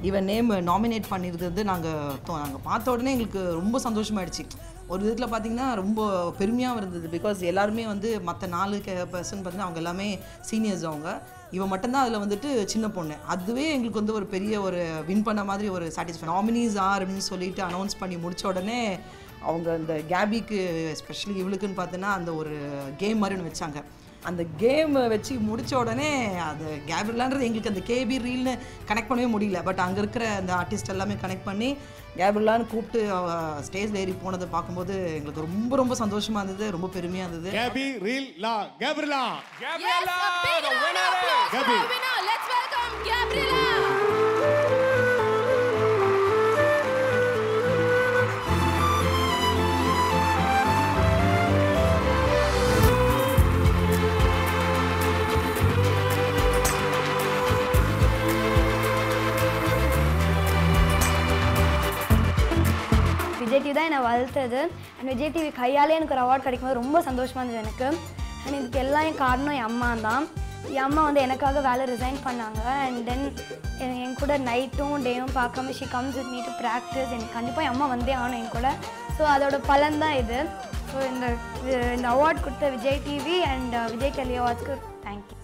இவன் name nominate பண்ணியிருந்தது நாங்கள் நாங்கள் பார்த்த உடனே எங்களுக்கு ரொம்ப சந்தோஷமாயிடுச்சு ஒரு விதத்தில் பார்த்தீங்கன்னா ரொம்ப பெருமையாக இருந்தது பிகாஸ் எல்லாருமே வந்து மற்ற நாலு பர்சன் பார்த்தீங்கன்னா அவங்க எல்லாமே சீனியர்ஸ் அவங்க இவன் மட்டும்தான் அதில் வந்துட்டு சின்ன பொண்ணு அதுவே எங்களுக்கு வந்து ஒரு பெரிய ஒரு வின் பண்ண மாதிரி ஒரு சாட்டிஸ்ஃபை நாமினிஸ் ஆர் அப்படின்னு சொல்லிட்டு அனௌன்ஸ் பண்ணி முடிச்ச உடனே அவங்க அந்த கேபிக்கு எஸ்பெஷலி இவளுக்குன்னு பார்த்தீங்கன்னா அந்த ஒரு கேம் மாதிரி ஒன்று வச்சாங்க அந்த கேம் வச்சு முடிச்ச உடனே அது கேபிரிலான்றது எங்களுக்கு அந்த கேபி ரீல்னு கனெக்ட் பண்ணவே முடியல பட் அங்கே இருக்கிற அந்த ஆர்டிஸ்ட் எல்லாமே கனெக்ட் பண்ணி கேபிரிலான்னு கூப்பிட்டு அவ ஸ்டேஜில் ஏறி போனதை பார்க்கும்போது எங்களுக்கு ரொம்ப ரொம்ப சந்தோஷமாக இருந்தது ரொம்ப பெருமையாக இருந்தது Gabriela Gabriela Yes, a big round of applause for Gabby. our winner. Let's welcome Gabriela. Vijay TV தான் என்னை வளர்த்தது அண்ட் விஜய் டிவி கையாலே எனக்கு ஒரு அவார்ட் கிடைக்கும்போது ரொம்ப சந்தோஷமாக இருந்தது எனக்கு அண்ட் இதுக்கு எல்லாம் என் காரணம் என் அம்மா தான் என் அம்மா வந்து எனக்காக வேலை ரிசைன் பண்ணாங்க அண்ட் தென் என் கூட நைட்டும் டேயும் பார்க்காம she comes with me to practice எனக்கு கண்டிப்பாக என் அம்மா வந்தே ஆகணும் என் கூட ஸோ அதோட பலன் தான் இது ஸோ இந்த இந்த அவார்ட் கொடுத்த Vijay TV and Vijay tele அவார்ட்ஸ்க்கு தேங்க்யூ